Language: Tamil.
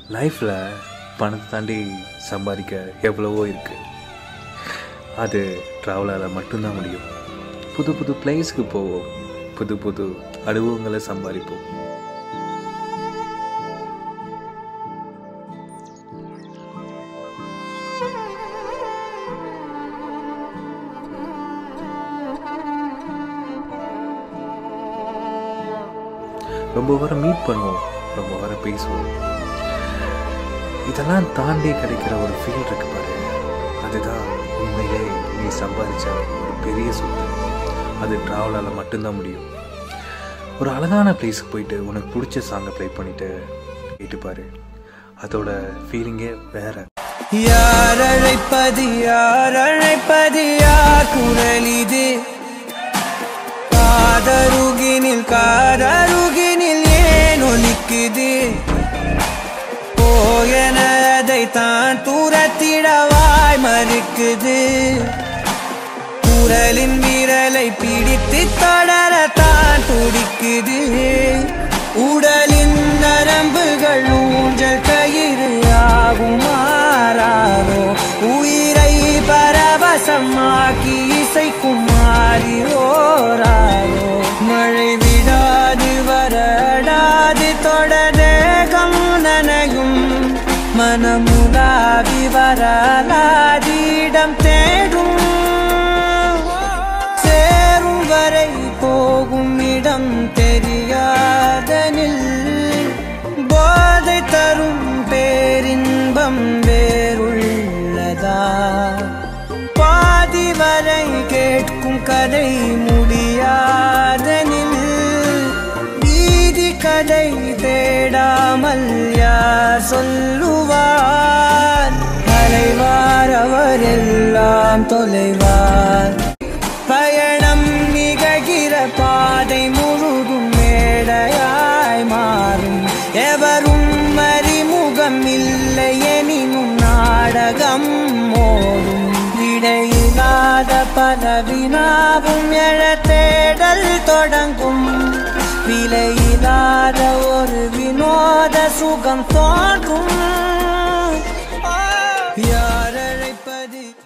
லைஃப்பில் பணத்தை தாண்டி சம்பாதிக்க எவ்வளவோ இருக்குது அது ட்ராவலால் மட்டும்தான் முடியும் புது புது பிளேஸ்க்கு போவோம் புது புது அனுபவங்களை சம்பாதிப்போம் ரொம்ப வாரம் மீட் பண்ணுவோம் ரொம்ப வாரம் பேசுவோம் இதெல்லாம் தாண்டி கிடைக்கிற ஒரு ஃபீல் இருக்கு பாரு அதுதான் உண்மையிலே நீ சம்பாதிச்ச ஒரு பெரிய சொத்து அது ட்ராவலால் மட்டும்தான் முடியும் ஒரு அழகான பிளேஸுக்கு போயிட்டு உனக்கு பிடிச்ச சாங்கை ப்ளே பண்ணிட்டு கேட்டு பாரு அதோட ஃபீலிங்கே வேற யார் அழைப்பது யார் அழைப்பது யார் குரல் இது காதருகினில் காதருகினில் ஏன் ஒலிக்குது போயனதை தான் தூரத்திடவாய் மறுக்குது குரலின் விரலை பிடித்து தொடரத்தான் துடிக்குது உடலின் நரம்புகள் ஊஞ்சல் கயிறு ஆகும் மாறாரோ உயிரை பரவசமாக்கி இசைக்கும் மாறி ஓராரோ மழை விடாது வரடாது தொடரேகம் நனையும் மனமுலாவி வரலாதிடம் தேடும் சேரும் வரை போகும் இடம் தெரியாதனில் போதை தரும் பேரின்பம் வேறுள்ளதா பாதி வரை கேட்கும் கதை முடியாதனில் வீதி கதை தேடாமல் யார் சொல்லுவார் அலைவார் அவர் எல்லாம் தொலைவார் பயணம் நிகழ்கிற பாதை முழுதும் மேடையாய் மாறும் எவரும் அறிமுகம் இல்லை எனினும் நாடகம் ஓடும் விடையில்லாத பல வினாவும் எழ தேடல் தொடங்கும் விலையில்லாத ஒரு வினோத சுகம் தோன்றும் யார் அழைப்பது